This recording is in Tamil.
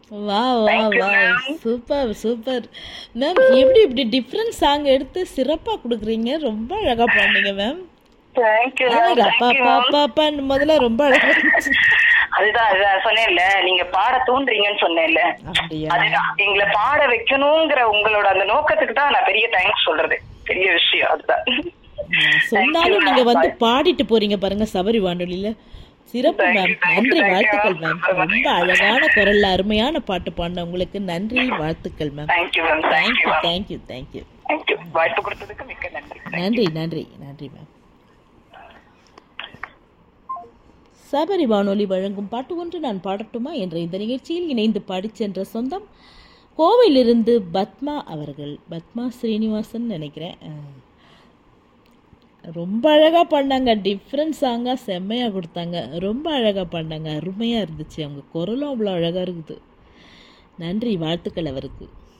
வா வா வா சூப்பர் சூப்பர் மேம் எப்படி இப்படி டிஃப்ரெண்ட் சாங் எடுத்து சிறப்பா கொடுக்குறீங்க ரொம்ப அழகா பாடுனீங்க மேம் தேங்க்யூ அப்பா அப்பா அப்பா அப்பான்னு முதல்ல ரொம்ப அழகா இருந்துச்சு அதுதான் அதுதான் சொன்னேன்ல நீங்க பாட தூண்டுறீங்கன்னு சொன்னேன்ல அப்படியா அதுதான் எங்களை பாட வைக்கணுங்கிற உங்களோட அந்த நோக்கத்துக்கு தான் நான் பெரிய தேங்க்ஸ் சொல்றது பெரிய விஷயம் அதுதான் நான் சொன்னாலும் நீங்க வந்து பாடிட்டு போறீங்க பாருங்க சபரி வானொலியில சிறப்பு மேம் நன்றி வாழ்த்துக்கள் மேம் ரொம்ப அழகான குரல்ல அருமையான பாட்டு பாடின உங்களுக்கு நன்றி வாழ்த்துக்கள் ma'am thank you ma'am thank you thank you thank you thank you thank you வாய்ப்பு கொடுத்ததுக்கு மிக்க நன்றி நன்றி நன்றி நன்றி மேம் சபரி வானொலி வழங்கும் பாட்டு ஒன்று நான் பாடட்டுமா என்ற இந்த நிகழ்ச்சியில் இணைந்து பாடிச் சென்ற சொந்தம் கோவையிலிருந்து பத்மா அவர்கள் பத்மா ஸ்ரீனிவாசன் நினைக்கிறேன் அஹ், ரொம்ப அழகாக பாடினாங்க டிஃப்ரெண்ட் சாங்காக செம்மையாக கொடுத்தாங்க ரொம்ப அழகாக பாடினாங்க அருமையாக இருந்துச்சு அவங்க குரலும் அவ்வளோ அழகாக இருக்குது நன்றி வாழ்த்துக்கள் அவருக்கு